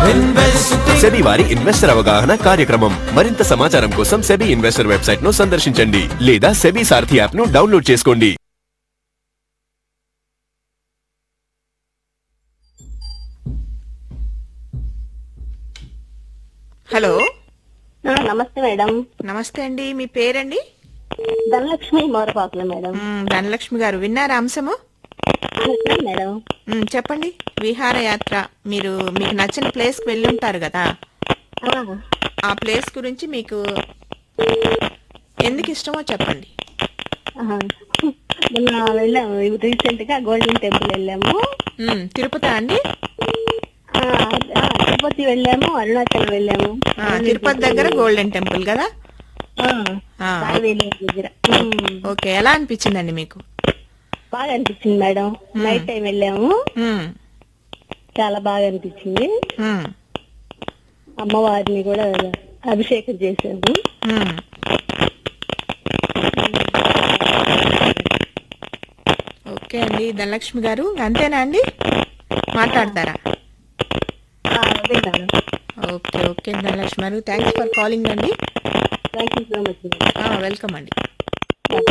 SEBI వారి investor అవగాహన కార్యక్రమం మరింత సమాచారం కోసం సెబీ ఇన్వెస్టర్ వెబ్సైట్ ను సందర్శించండి లేదా సెబీ సారథి యాప్ ను డౌన్లోడ్ చేసుకోండి హలో ఆ, నమస్తే మేడం నమస్తే అండి మీ పేరండి ధనలక్ష్మి మోరపాకుల మేడం మ్, ధనలక్ష్మి గారు విన్నారా అంశము నమస్తే మేడం మ్, చెప్పండి విహారయాత్ర మీరు మీకు నచ్చిన ప్లేస్ కి వెళ్ళి ఉంటారు కదా ఆ, ఆ ప్లేస్ గురించి మీకు ఎందుకు ఇష్టమో చెప్పండి ఆ, మొన్న వెళ్ళాము రీసెంట్ గా గోల్డెన్ టెంపుల్ వెళ్ళాము మ్, తిరుపతి అండి ఆ, ఆ, తిరుపతి వెళ్ళాము అరుణాచల్ వెళ్ళాము ఆ, తిరుపతి దగ్గర గోల్డెన్ టెంపుల్ కదా ఆ, ఆ. సాయివేలి దగ్గర ఉమ్, ఓకే ఎలా అనిపించిందండి మీకు బాగా అనిపించింది మేడం నైట్ టైం వెళ్ళాము మ్, చాలా బాగా అనిపించింది మ్, అమ్మవారిని కూడా అభిషేకం చేసాము మ్. ఓకే అండి ధనలక్ష్మి గారు అంతేనా అండి మాట్లాడతారా ఆ, అదే మేడం ఓకే ఓకే ధనలక్ష్మి గారు థ్యాంక్స్ ఫర్ కాలింగ్ అండి thank you so much madam welcome అండి